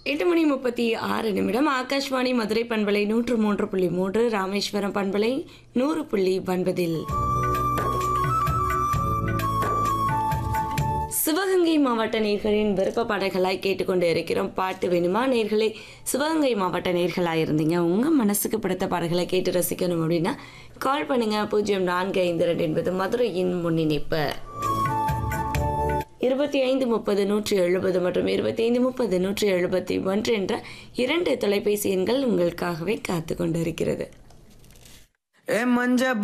எட்டு மணி முப்பத்தி ஆறு நிமிடம் ஆகாஷ்வாணி மதுரை பண்பலை நூற்று மூன்று புள்ளி மூன்று ராமேஸ்வரம் பண்பலை நூறு புள்ளி ஒன்பதில் சிவகங்கை மாவட்ட நேர்களின் விருப்ப பாடல்களாய் கேட்டுக்கொண்டு இருக்கிறோம் பாட்டு வேணுமா நேர்களே சிவகங்கை மாவட்ட நேர்களாக இருந்தீங்க உங்கள் மனசுக்கு பிடித்த பாடல்களை கேட்டு ரசிக்கணும் அப்படின்னா கால் பண்ணுங்க பூஜ்ஜியம் நான்கு ஐந்து ரெண்டு என்பது மதுரையின் முன்னிணைப்பு இருபத்தி ஐந்து முப்பது நூற்றி எழுபது மற்றும் இருபத்தி ஐந்து முப்பது நூற்றி எழுபத்தி ஒன்று என்ற இரண்டு தொலைபேசி எண்கள் உங்களுக்காகவே காத்து கொண்டிருக்கிறது ஏ மஞ்ச